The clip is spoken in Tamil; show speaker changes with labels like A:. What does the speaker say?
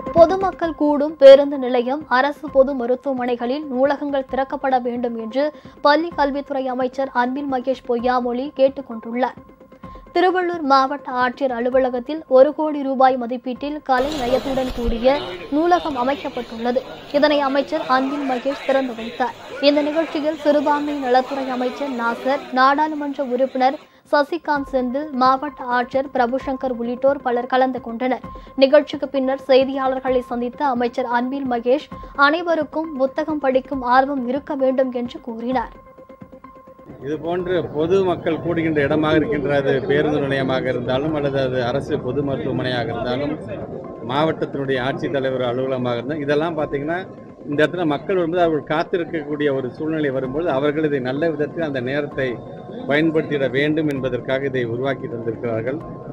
A: பொதுமக்கள் கூடும் பேருந்து நிலையம் அரசு பொது மருத்துவமனைகளில் நூலகங்கள் திறக்கப்பட வேண்டும் என்று பள்ளி கல்வித்துறை அமைச்சர் அன்பில் மகேஷ் பொய்யாமொழி கேட்டுக் கொண்டுள்ளார் திருவள்ளூர் மாவட்ட ஆட்சியர் அலுவலகத்தில் ஒரு கோடி ரூபாய் மதிப்பீட்டில் கலை நயத்துடன் கூடிய நூலகம் அமைக்கப்பட்டுள்ளது இதனை அமைச்சர் அன்பில் மகேஷ் திறந்து வைத்தார் இந்த நிகழ்ச்சியில் சிறுபான்மை நலத்துறை அமைச்சர் நாசர் நாடாளுமன்ற உறுப்பினர் சசிகாந்த் செந்தில் மாவட்ட ஆட்சியர் பிரபுசங்கர் உள்ளிட்டோர் பலர் கலந்து கொண்டனர் நிகழ்ச்சிக்கு பின்னர் செய்தியாளர்களை சந்தித்த அமைச்சர் அன்பில் மகேஷ் அனைவருக்கும் புத்தகம் படிக்கும் ஆர்வம் இருக்க வேண்டும் என்று கூறினார்
B: இது போன்று பொது மக்கள் கூடுகின்ற இடமாக இருக்கின்ற அது பேருந்து நிலையமாக இருந்தாலும் அல்லது அது அரசு பொது மருத்துவமனையாக இருந்தாலும் மாவட்டத்தினுடைய ஆட்சித்தலைவர் அலுவலகமாக இருந்தால் இதெல்லாம் பார்த்தீங்கன்னா இந்த இடத்துல மக்கள் வரும்போது அவர்கள் காத்திருக்கக்கூடிய ஒரு சூழ்நிலை வரும்போது அவர்கள் இதை நல்ல விதத்தில் அந்த நேரத்தை பயன்படுத்திட வேண்டும் என்பதற்காக இதை உருவாக்கி தந்திருக்கிறார்கள்